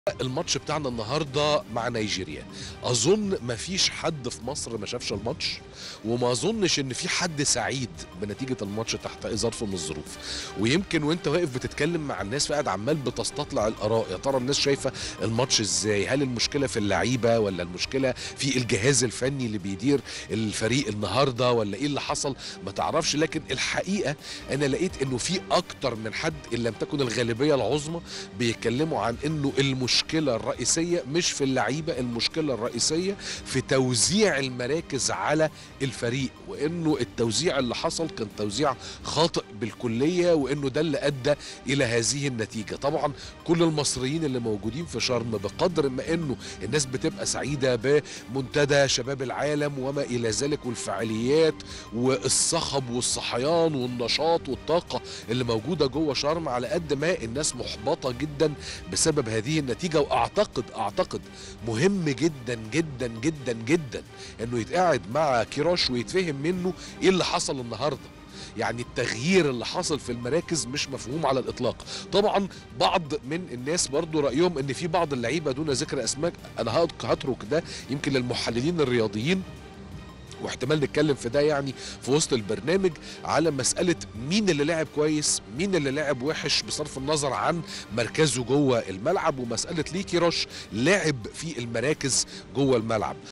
الماتش بتاعنا النهارده مع نيجيريا اظن ما فيش حد في مصر ما شافش الماتش وما اظنش ان في حد سعيد بنتيجه الماتش تحت اي ظرف من الظروف ويمكن وانت واقف بتتكلم مع الناس فقاعد عمال بتستطلع الاراء يا ترى الناس شايفه الماتش ازاي هل المشكله في اللعيبه ولا المشكله في الجهاز الفني اللي بيدير الفريق النهارده ولا ايه اللي حصل ما تعرفش لكن الحقيقه انا لقيت انه في اكتر من حد ان لم تكن الغالبيه العظمى بيتكلموا عن انه المشكله الرئيسيه مش في اللعيبه المشكله الرئيسيه في توزيع المراكز على الفريق وانه التوزيع اللي حصل كان توزيع خاطئ بالكليه وانه ده اللي ادى الى هذه النتيجه طبعا كل المصريين اللي موجودين في شرم بقدر ما انه الناس بتبقى سعيده بمنتدى شباب العالم وما الى ذلك والفعاليات والصخب والصحيان والنشاط والطاقه اللي موجوده جوه شرم على قد ما الناس محبطه جدا بسبب هذه النتيجه واعتقد اعتقد مهم جدا جدا جدا جدا انه يتقعد مع كيروش ويتفهم منه ايه اللي حصل النهارده يعني التغيير اللي حصل في المراكز مش مفهوم على الاطلاق طبعا بعض من الناس برضو رايهم ان في بعض اللعيبه دون ذكر اسماء انا هترك ده يمكن للمحللين الرياضيين واحتمال نتكلم في ده يعني في وسط البرنامج على مسألة مين اللي لعب كويس مين اللي لعب وحش بصرف النظر عن مركزه جوه الملعب ومسألة ليه كيروش لعب في المراكز جوه الملعب